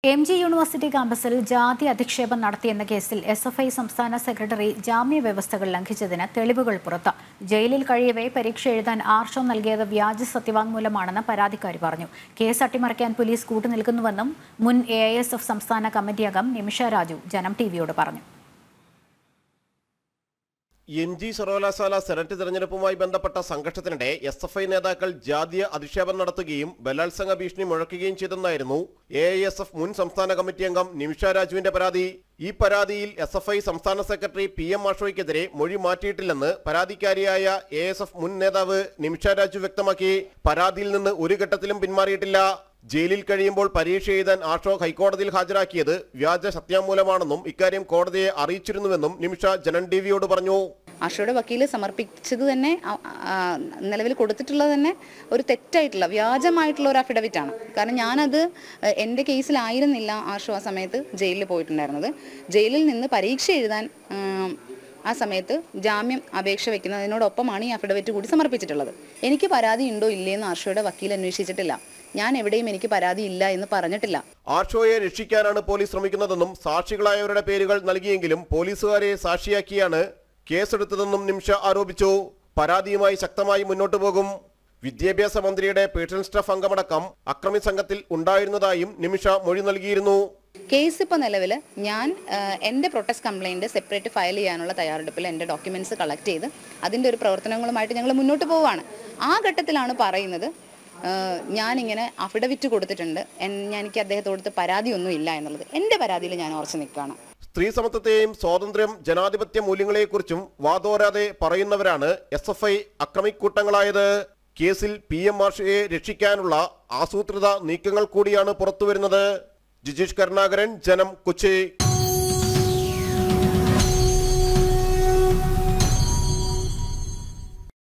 M G university ക്യാമ്പസിൽ ജാതി അധിക്ഷേപം നടത്തിയെന്ന കേസിൽ എസ് എഫ് ഐ സംസ്ഥാന സെക്രട്ടറി ജാമ്യ വ്യവസ്ഥകൾ ലംഘിച്ചതിന് തെളിവുകൾ പുറത്ത് ജയിലിൽ കഴിയവേ പരീക്ഷ എഴുതാൻ ആർഷോ നൽകിയത് വ്യാജ സത്യവാങ്മൂലമാണെന്ന് പരാതിക്കാരി പറഞ്ഞു കേസ് അട്ടിമറിക്കാൻ പോലീസ് കൂട്ടുനിൽക്കുന്നുവെന്നും മുൻ എ സംസ്ഥാന കമ്മിറ്റി അംഗം നിമിഷ രാജു ജനം ടിവിയോട് പറഞ്ഞു എം ജി സർവകലാശാല സെനറ്റ് തെരഞ്ഞെടുപ്പുമായി ബന്ധപ്പെട്ട സംഘർഷത്തിനിടെ എസ് എഫ് ഐ നേതാക്കൾ ജാതീയ അധിക്ഷേപം നടത്തുകയും ബലാത്സംഗ ഭീഷണി മുഴക്കുകയും ചെയ്തെന്നായിരുന്നു എ ഐ എസ് എഫ് മുൻ സംസ്ഥാന കമ്മിറ്റി അംഗം നിമിഷ രാജുവിന്റെ പരാതി ഈ പരാതിയിൽ എസ് എഫ് ഐ സംസ്ഥാന സെക്രട്ടറി പി എം മാഷോയ്ക്കെതിരെ മൊഴി മാറ്റിയിട്ടില്ലെന്ന് പരാതിക്കാരിയായ എ എസ് എഫ് മുൻ നേതാവ് നിമിഷ രാജു വ്യക്തമാക്കി പരാതിയിൽ നിന്ന് ഒരു ഘട്ടത്തിലും പിന്മാറിയിട്ടില്ല ജയിലിൽ കഴിയുമ്പോൾ പരീക്ഷ എഴുതാൻ ആഷോ ഹൈക്കോടതിയിൽ ഹാജരാക്കിയത് വ്യാജ സത്യാമൂലമാണെന്നും ഇക്കാര്യം കോടതിയെ അറിയിച്ചിരുന്നുവെന്നും നിമിഷ ജനൻ ടിവിയോട് പറഞ്ഞു ആഷയുടെ വക്കീൽ സമർപ്പിച്ചത് തന്നെ ആ- ആ, നിലവിൽ കൊടുത്തിട്ടുള്ളത് തന്നെ ഒരു തെറ്റായിട്ടുള്ള വ്യാജമായിട്ടുള്ള ഒരു അഫിഡവിറ്റ് ആണ് കാരണം ഞാനത് എ, എൻ്റെ കേസിലായിരുന്നില്ല ആഷു ആ സമയത്ത് ജയിലിൽ പോയിട്ടുണ്ടായിരുന്നത് ജയിലിൽ നിന്ന് പരീക്ഷ എഴുതാൻ ഉം, ആ സമയത്ത് ജാമ്യം അപേക്ഷ വെക്കുന്നതിനോടൊപ്പമാണ് ഈ അഫിഡവിറ്റ് കൂടി സമർപ്പിച്ചിട്ടുള്ളത് എനിക്ക് പരാതി ഉണ്ടോ ഇല്ലയെന്ന് ആഷയുടെ വക്കീൽ അന്വേഷിച്ചിട്ടില്ല ഞാൻ എവിടെയും എനിക്ക് പരാതി ഇല്ല എന്ന് പറഞ്ഞിട്ടില്ല ആർഷോയെ രക്ഷിക്കാനാണ് പോലീസ് ശ്രമിക്കുന്നതെന്നും സാക്ഷികളായവരുടെ പേരുകൾ നൽകിയെങ്കിലും പോലീസുകാരെ സാക്ഷിയാക്കിയാണ് കേസെടുത്തതെന്നും നിമിഷ ആരോപിച്ചു പരാതിയുമായി ശക്തമായി മുന്നോട്ടു പോകും വിദ്യാഭ്യാസ മന്ത്രിയുടെ പേഴ്സണൽ സ്റ്റാഫ് അംഗമടക്കം അക്രമി സംഘത്തിൽ ഉണ്ടായിരുന്നതായും നിമിഷ മൊഴി നൽകിയിരുന്നു കേസ് ഇപ്പോൾ നിലവിൽ ഞാൻ ആ, എൻ്റെ പ്രൊട്ടസ്റ്റ് കംപ്ലയിൻറ്റ് സെപ്പറേറ്റ് ഫയൽ ചെയ്യാനുള്ള തയ്യാറെടുപ്പിൽ എൻ്റെ ഡോക്യുമെൻറ്റ്സ് കളക്ട് ചെയ്ത് അതിൻ്റെ ഒരു പ്രവർത്തനങ്ങളുമായിട്ട് ഞങ്ങൾ മുന്നോട്ട് പോവുകയാണ് ആ ഘട്ടത്തിലാണ് പറയുന്നത് ആ, ഞാനിങ്ങനെ അഫിഡവിറ്റ് കൊടുത്തിട്ടുണ്ട് എൻ- ഞാൻ എനിക്ക് അദ്ദേഹത്തോടുത്ത് പരാതിയൊന്നും ഇല്ല എന്നുള്ളത് എൻ്റെ പരാതിയിൽ ഞാൻ ഉറച്ചു നിൽക്കുകയാണ് സ്ത്രീ സമത്വത്തെയും സ്വാതന്ത്ര്യം ജനാധിപത്യ മൂല്യങ്ങളെക്കുറിച്ചും വാതോരാതെ പറയുന്നവരാണ് എസ് എഫ് ഐ അക്രമിക്കൂട്ടങ്ങളായത് കേസിൽ പി എം മാർഷയെ രക്ഷിക്കാനുള്ള ആസൂത്രിത നീക്കങ്ങൾ കൂടിയാണ് പുറത്തുവരുന്നത് ജിജീഷ് കരുണാകരൻ ജനം കൊച്ചി